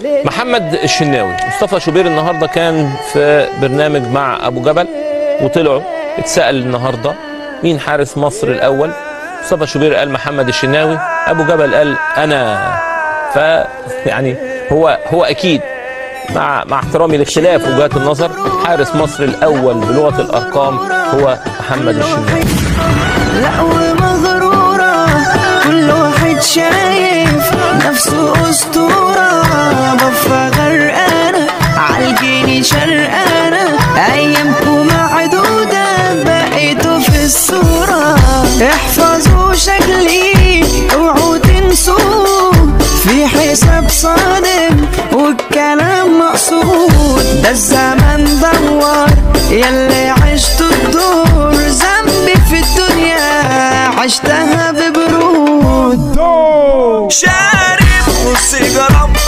محمد الشناوي مصطفى شوبير النهارده كان في برنامج مع ابو جبل وطلعوا اتسال النهارده مين حارس مصر الاول مصطفى شوبير قال محمد الشناوي ابو جبل قال انا ف يعني هو هو اكيد مع مع احترامي لاختلاف وجهات النظر حارس مصر الاول بلغه الارقام هو محمد الشناوي لا ومغرورة كل واحد شايف نفسه أسطورة بفة غرقانة عالجيني شرقانة أيامكم معدودة بقيتوا في الصورة احفظوا شكلي اوعوا تنسوه في حساب صادم والكلام مقصود ده الزمن دوار يلي عشت الدور ذنبي في الدنيا عشتها ببرود شارب والسيجارة